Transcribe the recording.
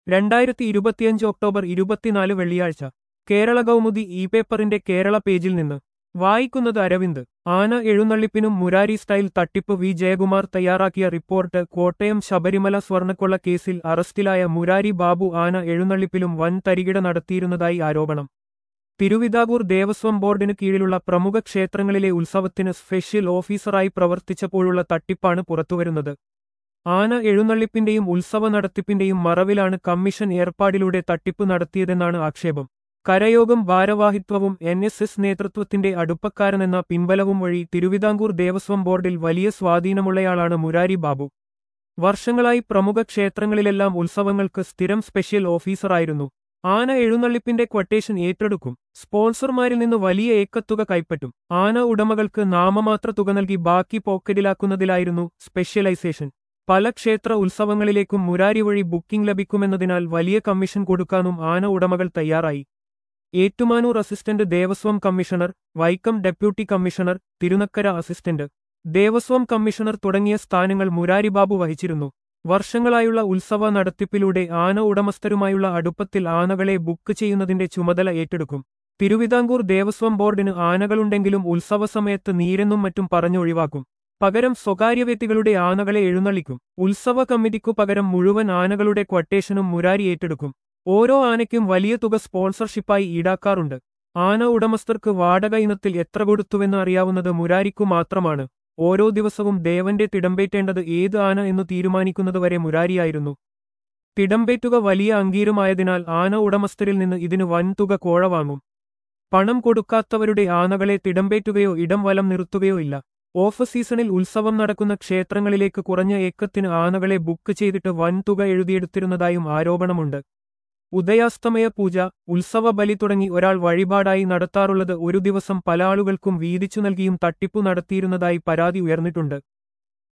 രണ്ടായിരത്തി ഇരുപത്തിയഞ്ച് ഒക്ടോബർ ഇരുപത്തിനാല് വെള്ളിയാഴ്ച കേരള കൗമുദി ഇ പേപ്പറിന്റെ കേരള പേജിൽ നിന്ന് വായിക്കുന്നത് അരവിന്ദ് ആന എഴുന്നള്ളിപ്പിനും മുരാരി സ്റ്റൈൽ തട്ടിപ്പ് വി ജയകുമാർ തയ്യാറാക്കിയ റിപ്പോർട്ട് കോട്ടയം ശബരിമല സ്വർണ്ണക്കൊള്ള കേസിൽ അറസ്റ്റിലായ മുരാരി ബാബു ആന എഴുന്നള്ളിപ്പിലും വൻ തരികിട നടത്തിയിരുന്നതായി ആരോപണം തിരുവിതാംകൂർ ദേവസ്വം ബോർഡിന് കീഴിലുള്ള പ്രമുഖ ക്ഷേത്രങ്ങളിലെ ഉത്സവത്തിന് സ്പെഷ്യൽ ഓഫീസറായി പ്രവർത്തിച്ചപ്പോഴുള്ള തട്ടിപ്പാണ് പുറത്തുവരുന്നത് ആന എഴുന്നള്ളിപ്പിന്റെയും ഉത്സവ നടത്തിപ്പിന്റെയും മറവിലാണ് കമ്മീഷൻ ഏർപ്പാടിലൂടെ തട്ടിപ്പ് നടത്തിയതെന്നാണ് ആക്ഷേപം കരയോഗം ഭാരവാഹിത്വവും എൻ എസ് എസ് നേതൃത്വത്തിന്റെ അടുപ്പക്കാരനെന്ന പിൻബലവും വഴി തിരുവിതാംകൂർ ദേവസ്വം ബോർഡിൽ വലിയ സ്വാധീനമുള്ളയാളാണ് മുരാരി ബാബു വർഷങ്ങളായി പ്രമുഖ ക്ഷേത്രങ്ങളിലെല്ലാം ഉത്സവങ്ങൾക്ക് സ്ഥിരം സ്പെഷ്യൽ ഓഫീസറായിരുന്നു ആന എഴുന്നള്ളിപ്പിന്റെ ക്വട്ടേഷൻ ഏറ്റെടുക്കും സ്പോൺസർമാരിൽ നിന്ന് വലിയ ഏക്കത്തുക കൈപ്പറ്റും ആന ഉടമകൾക്ക് നാമമാത്ര തുക നൽകി ബാക്കി പോക്കറ്റിലാക്കുന്നതിലായിരുന്നു സ്പെഷ്യലൈസേഷൻ പല ക്ഷേത്ര ഉത്സവങ്ങളിലേക്കും മുരാരി വഴി ബുക്കിംഗ് ലഭിക്കുമെന്നതിനാൽ വലിയ കമ്മീഷൻ കൊടുക്കാനും ആന ഉടമകൾ തയ്യാറായി Ettumanoor assistant Devaswom commissioner Vaikom deputy commissioner Thirunakkara assistant Devaswom commissioner തുടങ്ങിയ സ്ഥാനങ്ങൾ മുരാരി ബാബു വഹിച്ചിരുന്നു വർഷങ്ങളായുള്ള ഉത്സവ നടത്തിപ്പിലൂടെ ആന ഉടമസ്ഥരുമായുള്ള അടുപ്പത്തിൽ ആനകളെ ബുക്ക് ചെയ്യുന്നതിന്റെ ചുമതല ഏറ്റെടുക്കും തിരുവിതാംകൂർ ദേവസ്വം ബോർഡിന് ആനകളുണ്ടെങ്കിലും ഉത്സവ സമയത്ത് നീരെന്നും മറ്റും പറഞ്ഞൊഴിവാക്കും പകരം സ്വകാര്യ വ്യക്തികളുടെ ആനകളെ എഴുന്നള്ളിക്കും ഉത്സവ കമ്മിറ്റിക്കു പകരം മുഴുവൻ ആനകളുടെ ക്വട്ടേഷനും മുരാരി ഏറ്റെടുക്കും ഓരോ ആനയ്ക്കും വലിയ തുക സ്പോൺസർഷിപ്പായി ഈടാക്കാറുണ്ട് ആന ഉടമസ്ഥർക്ക് വാടക ഇനത്തിൽ എത്ര കൊടുത്തുവെന്ന് അറിയാവുന്നത് മുരാരിക്കു മാത്രമാണ് ഓരോ ദിവസവും ദേവന്റെ തിടമ്പേറ്റേണ്ടത് ഏത് ആന എന്നു തീരുമാനിക്കുന്നതുവരെ മുരാരിയായിരുന്നു തിടമ്പേറ്റുക വലിയ അംഗീരമായതിനാൽ ആന ഉടമസ്ഥരിൽ നിന്ന് ഇതിന് വൻതുക കോഴ വാങ്ങും പണം കൊടുക്കാത്തവരുടെ ആനകളെ തിടമ്പേറ്റുകയോ ഇടം വലം നിർത്തുകയോ ഇല്ല ഓഫ് സീസണിൽ ഉത്സവം നടക്കുന്ന ക്ഷേത്രങ്ങളിലേക്ക് കുറഞ്ഞ ഏക്കത്തിന് ആനകളെ ബുക്ക് ചെയ്തിട്ട് വൻതുക എഴുതിയെടുത്തിരുന്നതായും ആരോപണമുണ്ട് ഉദയാസ്തമയ പൂജ ഉത്സവ ബലി തുടങ്ങി ഒരാൾ വഴിപാടായി നടത്താറുള്ളത് ഒരു ദിവസം പല ആളുകൾക്കും വീതിച്ചു നൽകിയും തട്ടിപ്പു നടത്തിയിരുന്നതായി പരാതി ഉയർന്നിട്ടുണ്ട്